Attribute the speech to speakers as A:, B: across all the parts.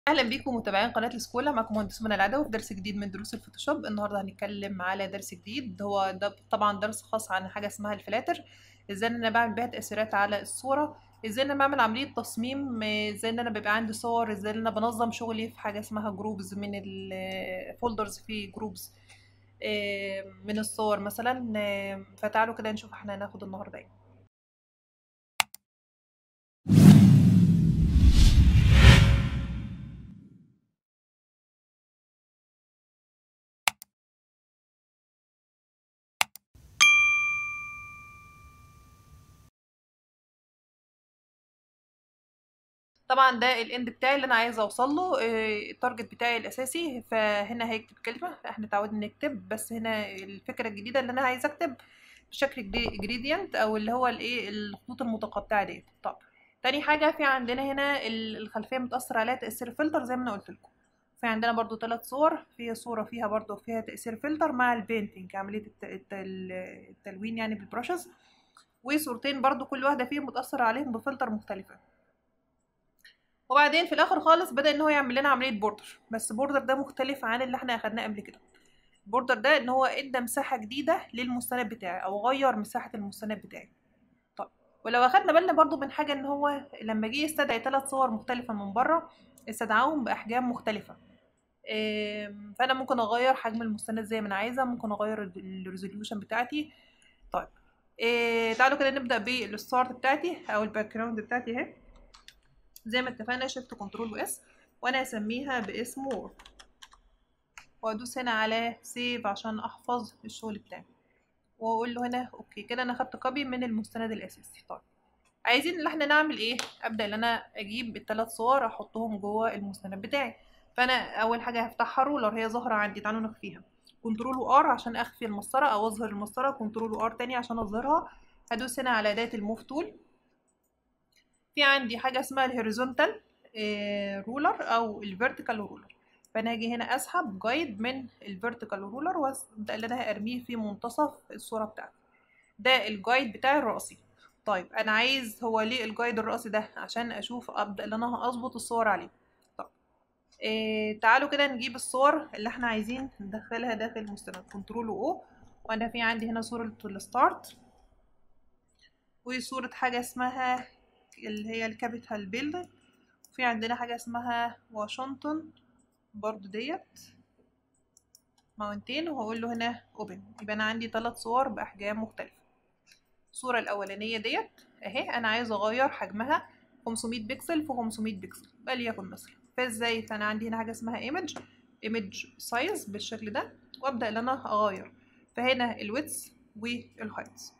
A: اهلا بيكم متابعين قناه السكولا معكم مهندس منى العدوي في درس جديد من دروس الفوتوشوب النهارده هنتكلم على درس جديد هو ده طبعا درس خاص عن حاجه اسمها الفلاتر ازاي ان انا بعمل بيها تاثيرات على الصوره ازاي ان انا بعمل عمليه تصميم ازاي ان انا بيبقى عندي صور ازاي ان انا بنظم شغلي في حاجه اسمها جروبز من الفولدرز في جروبز من الصور مثلا فتعالوا كده نشوف احنا هناخد النهارده ايه طبعا ده الاند بتاعي اللي انا عايزه اوصل له التارجت بتاعي الاساسي فهنا هيكتب كلمه احنا اتعودنا نكتب بس هنا الفكره الجديده اللي انا عايزه اكتب بشكل جريدينت او اللي هو الايه الخطوط المتقطعه ديت طب تاني حاجه في عندنا هنا الخلفيه متاثر عليها تاثير فلتر زي ما انا قلت لكم في عندنا برضو ثلاث صور في صوره فيها برضو فيها تاثير فلتر مع البينتنج عمليه التلوين يعني بالبراشز وصورتين برضو كل واحده فيهم متاثر عليهم بفلتر مختلفه وبعدين في الاخر خالص بدا ان هو يعمل لنا عمليه بوردر بس بوردر ده مختلف عن اللي احنا اخدناه قبل كده البوردر ده ان هو ادى مساحه جديده للمستند بتاعي او غير مساحه المستند بتاعي طب ولو اخدنا بالنا برضو من حاجه ان هو لما جه يستدعي ثلاث صور مختلفه من بره استدعاهم باحجام مختلفه فانا ممكن اغير حجم المستند زي ما انا عايزه ممكن اغير الريزوليوشن بتاعتي طيب إيه تعالوا كده نبدا بالستارت بتاعتي او الباك جراوند بتاعتي اهي زي ما اتفقنا شيفت كنترول واس وانا هسميها باسم وورد وادوس هنا على سيف عشان احفظ الشغل بتاعي واقول له هنا اوكي كده انا خدت كوبي من المستند الاساسي طيب عايزين ان احنا نعمل ايه ابدا ان انا اجيب الثلاث صور احطهم جوه المستند بتاعي فانا اول حاجه هفتحها رولر هي ظاهره عندي تعالوا نخفيها كنترول وار عشان اخفي المسطره او اظهر المسطره كنترول وار تاني عشان اظهرها هدوس هنا على اداه الموف تول في عندي حاجة اسمها الهوريزونتال رولر أو الفيرتيكال رولر فأنا هاجي هنا أسحب جايد من الفيرتيكال رولر وأبدأ اللي أنا هرميه في منتصف الصورة بتاعتي ده الجايد بتاعي الرأسي طيب أنا عايز هو ليه الجايد الرأسي ده عشان أشوف أبدأ اللي أنا أظبط الصور عليه طيب إيه تعالوا كده نجيب الصور اللي احنا عايزين ندخلها داخل المستند كنترول او وأنا في عندي هنا صورة الستارت وصورة حاجة اسمها اللي هي الكابيتال بيلدينج وفي عندنا حاجة اسمها واشنطن برضو ديت ماونتين وهقول له هنا اوبن يبقى انا عندي ثلاث صور باحجام مختلفة الصورة الاولانية ديت اهي انا عايزة اغير حجمها 500 بكسل في 500 بكسل وليكن مثلا فازاي فانا عندي هنا حاجة اسمها ايمج ايمج سايز بالشكل ده وابدأ ان انا اغير فهنا الويدث والهايتس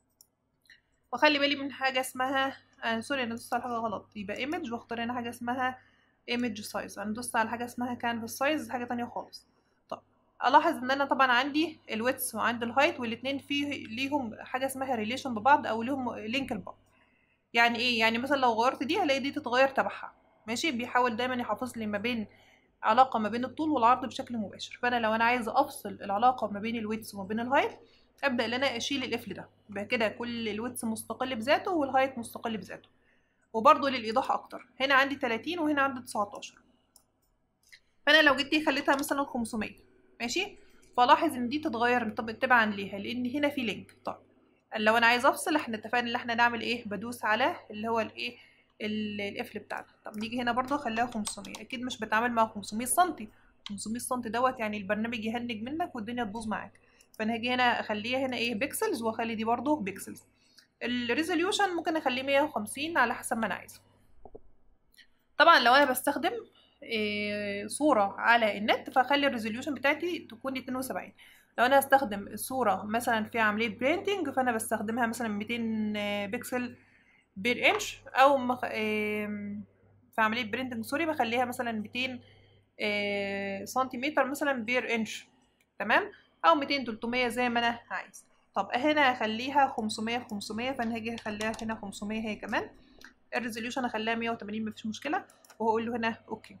A: واخلي بالي من حاجة اسمها آه سوري انا دوست على حاجه غلط يبقى ايمج واختار هنا حاجه اسمها ايمج سايز انا دوست على حاجه اسمها كانفاس سايز حاجه تانية خالص طب الاحظ ان انا طبعا عندي الويتس وعندي الهايت والاتنين فيه ليهم حاجه اسمها ريليشن ببعض او ليهم لينك لبعض يعني ايه يعني مثلا لو غيرت دي هلاقي دي تتغير تبعها ماشي بيحاول دايما يحافظ لي ما بين علاقه ما بين الطول والعرض بشكل مباشر فانا لو انا عايزه افصل العلاقه ما بين الويتس وما بين الهايت ابدا ان انا اشيل القفل ده يبقى كده كل الويتس مستقل بذاته والهايت مستقل بذاته وبرضه للايضاح اكتر هنا عندي 30 وهنا عندي 19 فانا لو جيت دي خليتها مثلا 500 ماشي فلاحظ ان دي تتغير تبعا ليها لان هنا في لينك طب لو انا عايزه افصل احنا اتفقنا ان احنا نعمل ايه بدوس على اللي هو الايه القفل بتاعنا طب نيجي هنا برضه اخليها 500 اكيد مش بتعامل مع 500 سم 500 سم دوت يعني البرنامج يهنج منك والدنيا تبوظ معاك فانا هاجي هنا اخليها هنا ايه بيكسلز واخلي دي برضه بيكسلز الريزوليوشن ممكن اخليه 150 على حسب ما انا عايزه طبعا لو انا بستخدم إيه صورة على النت فاخلي الريزوليوشن بتاعتي تكون 72 لو انا هستخدم الصورة مثلا في عملية برينتنج فانا بستخدمها مثلا 200 بكسل بير انش او مخ... إيه في عملية برينتنج سوري بخليها مثلا 200 إيه سنتيمتر مثلا بير انش تمام او 200 300 زي ما انا عايز طب هنا هخليها 500 500 فانا هاجي اخليها هنا 500 هي كمان الريزوليوشن اخليها 180 مفيش مشكله وهقول له هنا اوكي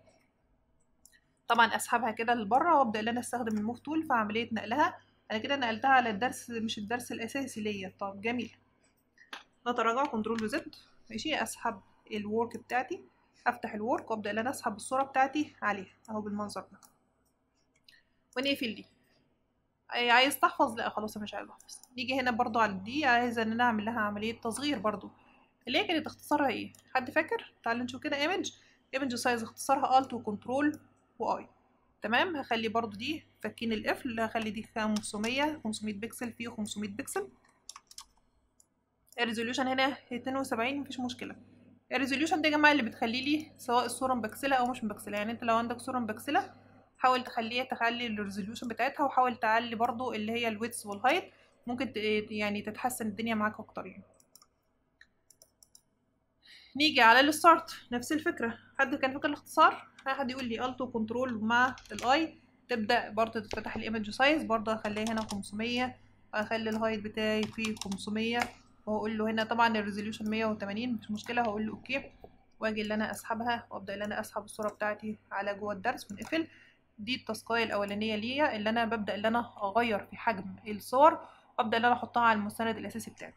A: طبعا اسحبها كده لبره وابدا ان انا استخدم الموف تول في عمليه نقلها انا كده نقلتها على الدرس مش الدرس الاساسي ليا طب جميل نتراجع كنترول وزد ماشي اسحب الورك بتاعتي افتح الورك وابدا ان انا اسحب الصوره بتاعتي عليها اهو بالمنظر ده ونقفل دي أي عايز تحفظ لا خلاص مش عايز احفظ نيجي هنا برضو على دي عايزه ان انا اعمل لها عمليه تصغير برضو اللي هي كانت اختصارها ايه حد فاكر تعالوا نشوف كده ايمج ايمج سايز اختصارها الت وكنترول واي تمام هخلي برضو دي فكين القفل هخلي دي 500 500 بكسل فيه 500 بكسل الريزوليوشن هنا 72 مفيش مشكله الريزوليوشن ده يا جماعه اللي بتخلي لي سواء الصوره مبكسله او مش مبكسله يعني انت لو عندك صوره مبكسله حاول تخليها تخلي الريزوليوشن بتاعتها وحاول تعلي برضو اللي هي الويتس والهايت ممكن يعني تتحسن الدنيا معاك اكتر يعني نيجي على الستارت نفس الفكره حد كان فاكر الاختصار حد يقول لي الت وكنترول مع الاي تبدا برضو تتفتح الايمج سايز برضو هخليها هنا 500 هخلي الهايت بتاعي فيه 500 وهقول له هنا طبعا الريزوليوشن 180 مش مشكله هقول له اوكي واجي اللي انا اسحبها وابدا اللي انا اسحب الصوره بتاعتي على جوه الدرس ونقفل دي التاسكايه الاولانيه ليا اللي انا ببدا اللي انا اغير في حجم الصور وابدا اللي انا احطها على المستند الاساسي بتاعي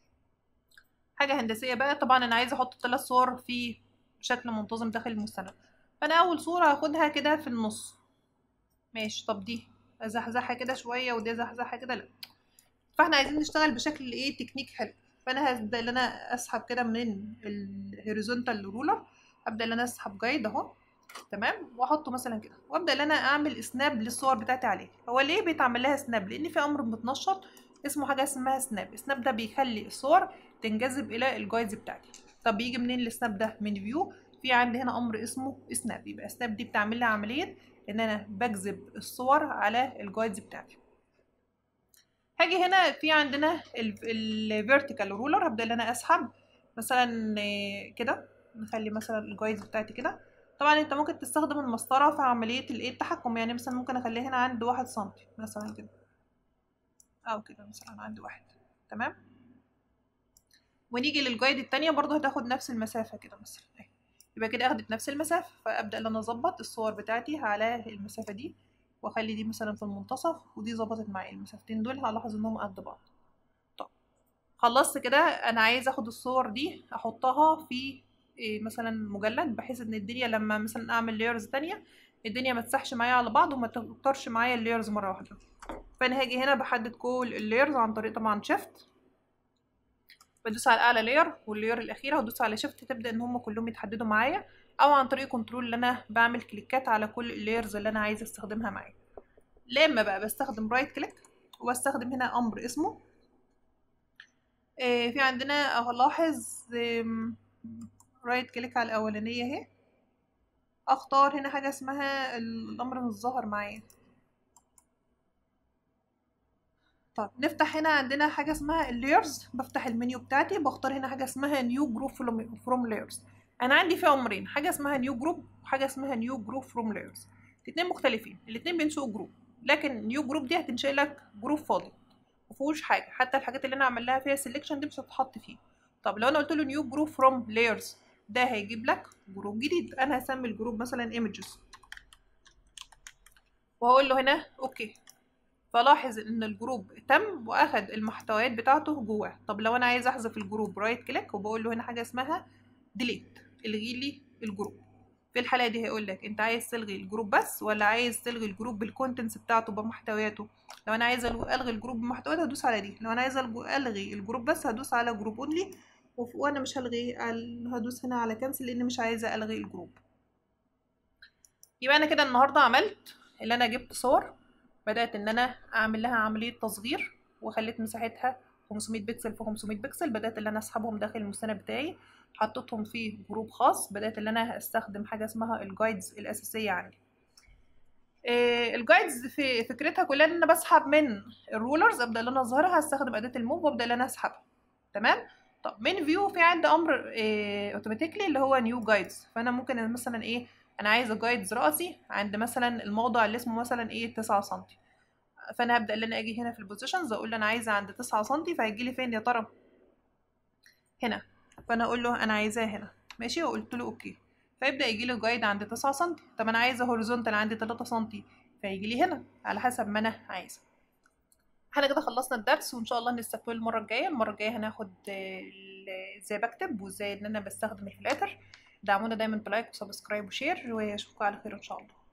A: حاجه هندسيه بقى طبعا انا عايزه احط ثلاث صور في شكل منتظم داخل المستند فانا اول صوره هاخدها كده في النص ماشي طب دي ازحزحها كده شويه ودي ازحزحها كده لا فاحنا عايزين نشتغل بشكل ايه تكنيك حلو فانا هبدا ان انا اسحب كده من الهوريزونتال رولر ابدا ان انا اسحب جايد اهو تمام واحطه مثلا كده وابدا ان انا اعمل سناب للصور بتاعتي عليه هو ليه بيتعمل لها سناب لان في امر متنشط اسمه حاجه اسمها سناب سناب ده بيخلي الصور تنجذب الى الجايدز بتاعتي طب بيجي منين السناب ده من فيو في عندي هنا امر اسمه سناب يبقى سناب دي بتعمل لي عمليه ان انا بجذب الصور على الجايدز بتاعتي هاجي هنا في عندنا الفيرتيكال رولر هبدا ان انا اسحب مثلا كده نخلي مثلا الجايدز بتاعتي كده طبعا انت ممكن تستخدم المسطره في عمليه الايه التحكم يعني مثلا ممكن اخليها هنا عند واحد سنتي مثلا كده او كده مثلا عند واحد تمام ونيجي للجايد التانية برضو هتاخد نفس المسافة كده مثلا اهي يبقى كده اخدت نفس المسافة فابدأ ان انا اظبط الصور بتاعتي على المسافة دي واخلي دي مثلا في المنتصف ودي ظبطت معايا المسافتين دول هلاحظ انهم قد بعض طب خلصت كده انا عايز اخد الصور دي احطها في إيه مثلا مجلد بحيث ان الدنيا لما مثلا اعمل لايرز تانية الدنيا ما تسحش معايا على بعض وما تكترش معايا اللايرز مره واحده فانا هاجي هنا بحدد كل اللايرز عن طريق طبعا شيفت بدوس على اعلى لاير واللاير الاخيره وادوس على شيفت تبدا ان هم كلهم يتحددوا معايا او عن طريق كنترول اللي انا بعمل كليكات على كل اللايرز اللي انا عايزه استخدمها معايا لا اما بقى بستخدم رايت كليك وبستخدم هنا امر اسمه إيه في عندنا الاحظ رايت كليك على الاولانيه اهي اختار هنا حاجه اسمها الامر مش ظاهر معايا طب نفتح هنا عندنا حاجه اسمها اللايرز بفتح المنيو بتاعتي بختار هنا حاجه اسمها نيو جروب فروم لايرز انا عندي في امرين حاجه اسمها نيو جروب وحاجه اسمها نيو جروب فروم لايرز الاثنين مختلفين الاثنين بينشئوا جروب لكن نيو جروب دي هتنشئ لك جروب فاضي مفيهوش حاجه حتى الحاجات اللي انا اعمل لها فيها سيلكشن دي مش هتتحط فيه طب لو انا قلت له نيو جروب فروم لايرز ده هيجيب لك جروب جديد انا هسمي الجروب مثلا ايمجز وهقول له هنا اوكي فلاحظ ان الجروب تم واخد المحتويات بتاعته جواه طب لو انا عايز احذف الجروب رايت كليك وبقول له هنا حاجه اسمها ديليت الغي لي الجروب في الحاله دي هيقول لك انت عايز تلغي الجروب بس ولا عايز تلغي الجروب بالكونتنتس بتاعته بمحتوياته لو انا عايزه الغي الجروب بمحتوياته هدوس على دي لو انا عايزه الغي الجروب بس هدوس على جروب اونلي وانا مش هلغي هدوس هنا على كنسل لان مش عايزه الغي الجروب يبقى انا كده النهارده عملت اللي انا جبت صور بدات ان انا اعمل لها عمليه تصغير وخليت مساحتها 500 بكسل في 500 بكسل بدات ان انا اسحبهم داخل المستند بتاعي حطيتهم في جروب خاص بدات ان انا استخدم حاجه اسمها الجايدز الاساسيه عندي الجايدز في فكرتها كلها ان انا بسحب من الرولرز ابدا ان انا اظهرها استخدم اداه الموف وابدا ان انا اسحبها تمام طب من فيو في عندي امر اوتوماتيكلي اللي هو نيو جايدز فانا ممكن مثلا ايه انا عايزه جايدز راسي عند مثلا الموضع اللي اسمه مثلا ايه 9 سم فانا هبدا ان انا اجي هنا في البوزيشنز اقول له انا عايزه عند 9 سم فهيجي لي فين يا ترى هنا فانا اقول له انا عايزاه هنا ماشي وقلت له اوكي فيبدا يجي لي جايد عند 9 سم طب انا عايزه هوريزونتال عند 3 سم فيجي لي هنا على حسب ما انا عايزه احنا كده خلصنا الدرس وان شاء الله نستكمل المره الجايه المره الجايه هناخد ازاي بكتب وازاي ان انا بستخدم الفلاتر دعمونا دايما بلايك وسبسكرايب وشير واشوفكم على خير ان شاء الله